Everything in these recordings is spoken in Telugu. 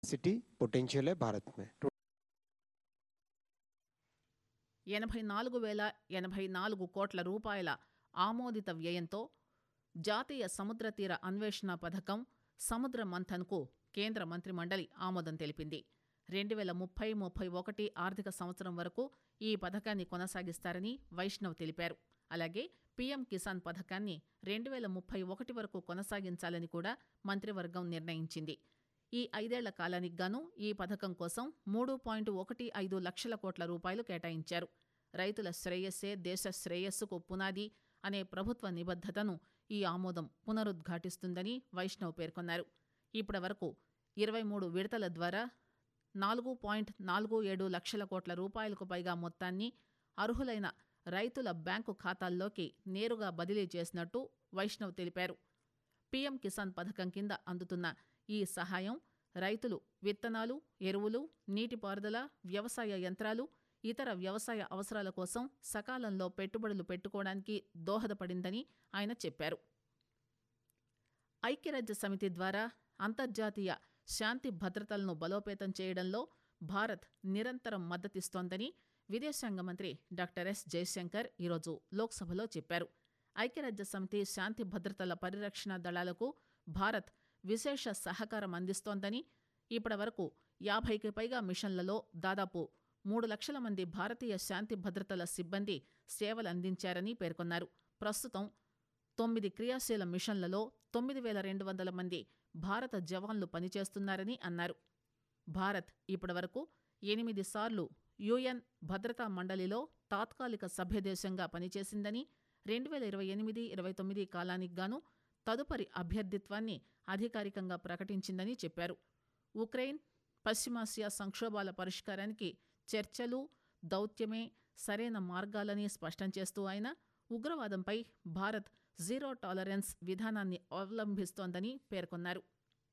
सिटी पोटेंशियल है भारत में ఎనభై నాలుగు వేల ఎనభై నాలుగు కోట్ల రూపాయల ఆమోదిత వ్యయంతో జాతీయ సముద్ర తీర అన్వేషణ పథకం సముద్ర మంథన్కు కేంద్ర మంత్రిమండలి ఆమోదం తెలిపింది రెండు వేల ముప్పై ముప్పై ఒకటి ఆర్థిక సంవత్సరం వరకు ఈ పథకాన్ని కొనసాగిస్తారని వైష్ణవ్ తెలిపారు అలాగే పీఎం కిసాన్ పథకాన్ని రెండు వేల ముప్పై ఒకటి వరకు కొనసాగించాలని కూడా మంత్రివర్గం నిర్ణయించింది ఈ ఐదేళ్ల కాలానికి గాను ఈ పథకం కోసం మూడు పాయింట్ ఒకటి ఐదు లక్షల కోట్ల రూపాయలు కేటాయించారు రైతుల శ్రేయస్సే దేశ శ్రేయస్సుకు పునాది అనే ప్రభుత్వ నిబద్ధతను ఈ ఆమోదం పునరుద్ఘాటిస్తుందని వైష్ణవ్ పేర్కొన్నారు ఇప్పటి వరకు ఇరవై మూడు విడతల ద్వారా నాలుగు పాయింట్ నాలుగు ఏడు లక్షల కోట్ల రూపాయలకు పైగా మొత్తాన్ని అర్హులైన రైతుల బ్యాంకు ఖాతాల్లోకి నేరుగా బదిలీ చేసినట్టు వైష్ణవ్ తెలిపారు పీఎం కిసాన్ పథకం కింద అందుతున్న ఈ సహాయం రైతులు విత్తనాలు ఎరువులు నీటిపారుదల వ్యవసాయ యంత్రాలు ఇతర వ్యవసాయ అవసరాల కోసం సకాలంలో పెట్టుబడులు పెట్టుకోవడానికి దోహదపడిందని ఆయన చెప్పారు ఐక్యరాజ్య సమితి ద్వారా అంతర్జాతీయ శాంతి భద్రతలను బలోపేతం చేయడంలో భారత్ నిరంతరం మద్దతిస్తోందని విదేశాంగ మంత్రి డాక్టర్ ఎస్ జయశంకర్ ఈరోజు లోక్సభలో చెప్పారు ఐక్యరాజ్య సమితి శాంతి భద్రతల పరిరక్షణ దళాలకు భారత్ విశేష సహకారం అందిస్తోందని ఇప్పటి వరకు యాభైకి పైగా మిషన్లలో దాదాపు మూడు లక్షల మంది భారతీయ శాంతి భద్రతల సిబ్బంది సేవలు అందించారని పేర్కొన్నారు ప్రస్తుతం తొమ్మిది క్రియాశీల మిషన్లలో తొమ్మిది వేల రెండు వందల మంది భారత జవాన్లు పనిచేస్తున్నారని అన్నారు భారత్ ఇప్పటివరకు ఎనిమిది సార్లు యుఎన్ భద్రతా మండలిలో తాత్కాలిక సభ్యదేశంగా పనిచేసిందని రెండు వేల ఇరవై ఎనిమిది ఇరవై తొమ్మిది కాలానికి గాను తదుపరి అభ్యర్థిత్వాన్ని అధికారికంగా ప్రకటించిందని చెప్పారు ఉక్రెయిన్ పశ్చిమాసియా సంక్షోభాల పరిష్కారానికి చర్చలు దౌత్యమే సరైన మార్గాలని స్పష్టం చేస్తూ ఆయన ఉగ్రవాదంపై భారత్ జీరో టాలరెన్స్ విధానాన్ని అవలంబిస్తోందని పేర్కొన్నారు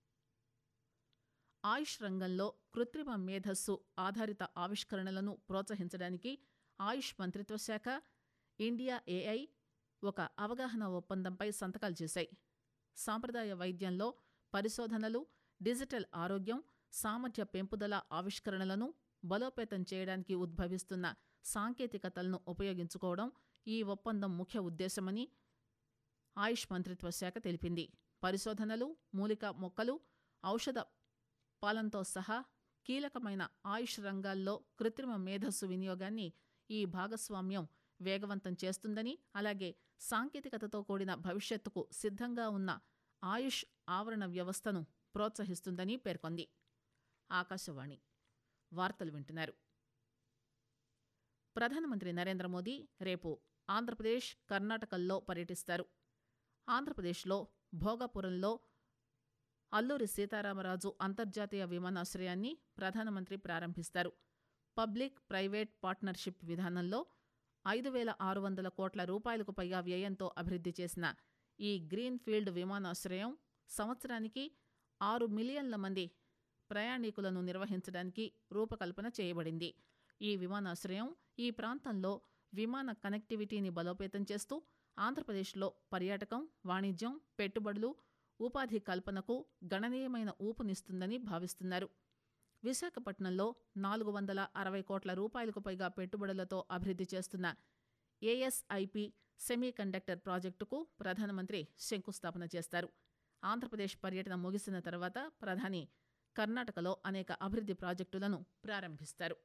ఆయుష్ రంగంలో కృత్రిమ మేధస్సు ఆధారిత ఆవిష్కరణలను ప్రోత్సహించడానికి ఆయుష్ మంత్రిత్వ శాఖ ఇండియా ఏఐ ఒక అవగాహన ఒప్పందంపై సంతకాలు చేశాయి సాంప్రదాయ వైద్యంలో పరిశోధనలు డిజిటల్ ఆరోగ్యం సామర్థ్య పెంపుదల ఆవిష్కరణలను బలోపేతం చేయడానికి ఉద్భవిస్తున్న సాంకేతికతలను ఉపయోగించుకోవడం ఈ ఒప్పందం ముఖ్య ఉద్దేశమని ఆయుష్ మంత్రిత్వ శాఖ తెలిపింది పరిశోధనలు మూలిక మొక్కలు ఔషధ పాలనతో సహా కీలకమైన ఆయుష్ రంగాల్లో కృత్రిమ మేధస్సు వినియోగాన్ని ఈ భాగస్వామ్యం వేగవంతం చేస్తుందని అలాగే సాంకేతికతతో కూడిన భవిష్యత్తుకు సిద్ధంగా ఉన్న ఆయుష్ ఆవరణ వ్యవస్థను ప్రోత్సహిస్తుందని పేర్కొంది ఆకాశవాణి వార్తలు వింటున్నారు ప్రధానమంత్రి నరేంద్ర మోదీ రేపు ఆంధ్రప్రదేశ్ కర్ణాటకల్లో పర్యటిస్తారు ఆంధ్రప్రదేశ్లో భోగాపురంలో అల్లూరి సీతారామరాజు అంతర్జాతీయ విమానాశ్రయాన్ని ప్రధానమంత్రి ప్రారంభిస్తారు పబ్లిక్ ప్రైవేట్ పార్ట్నర్షిప్ విధానంలో ఐదు వేల ఆరు వందల కోట్ల రూపాయలకు పైగా వ్యయంతో అభివృద్ధి చేసిన ఈ గ్రీన్ ఫీల్డ్ విమానాశ్రయం సంవత్సరానికి ఆరు మిలియన్ల మంది ప్రయాణికులను నిర్వహించడానికి రూపకల్పన చేయబడింది ఈ విమానాశ్రయం ఈ ప్రాంతంలో విమాన కనెక్టివిటీని బలోపేతం చేస్తూ ఆంధ్రప్రదేశ్లో పర్యాటకం వాణిజ్యం పెట్టుబడులు ఉపాధి కల్పనకు గణనీయమైన ఊపునిస్తుందని భావిస్తున్నారు విశాఖపట్నంలో నాలుగు వందల అరవై కోట్ల రూపాయలకు పైగా పెట్టుబడులతో అభివృద్ధి చేస్తున్న ఏఎస్ఐపి సెమీ కండక్టర్ ప్రాజెక్టుకు ప్రధానమంత్రి శంకుస్థాపన చేస్తారు ఆంధ్రప్రదేశ్ పర్యటన ముగిసిన తర్వాత ప్రధాని కర్ణాటకలో అనేక అభివృద్ధి ప్రాజెక్టులను ప్రారంభిస్తారు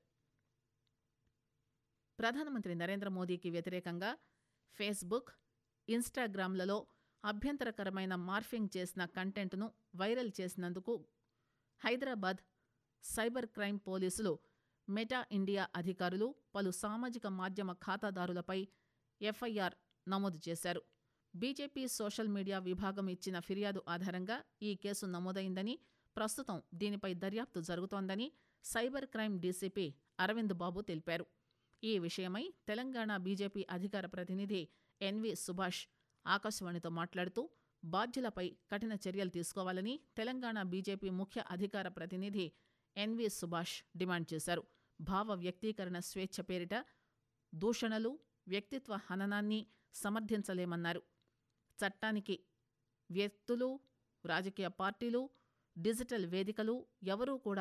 ప్రధానమంత్రి నరేంద్ర మోదీకి వ్యతిరేకంగా ఫేస్బుక్ ఇన్స్టాగ్రామ్లలో అభ్యంతరకరమైన మార్ఫింగ్ చేసిన కంటెంట్ను వైరల్ చేసినందుకు హైదరాబాద్ సైబర్ క్రైమ్ పోలీసులు మెటా ఇండియా అధికారులు పలు సామాజిక మాధ్యమ ఖాతాదారులపై ఎఫ్ఐఆర్ నమోదు చేశారు బీజేపీ సోషల్ మీడియా విభాగం ఇచ్చిన ఫిర్యాదు ఆధారంగా ఈ కేసు నమోదైందని ప్రస్తుతం దీనిపై దర్యాప్తు జరుగుతోందని cyber crime DCP Aravind Babu తెలిపారు ఈ విషయమై తెలంగాణ బీజేపీ అధికార ప్రతినిధి ఎన్వి సుభాష్ ఆకాశవాణితో మాట్లాడుతూ బాధ్యులపై కఠిన చర్యలు తీసుకోవాలని తెలంగాణ బీజేపీ ముఖ్య అధికార ప్రతినిధి ఎన్వి సుభాష్ డిమాండ్ చేశారు భావ వ్యక్తీకరణ స్వేచ్ఛ పేరిట దూషణలు వ్యక్తిత్వ హననాన్ని సమర్థించలేమన్నారు చట్టానికి వ్యక్తులు రాజకీయ పార్టీలు డిజిటల్ వేదికలు ఎవరూ కూడా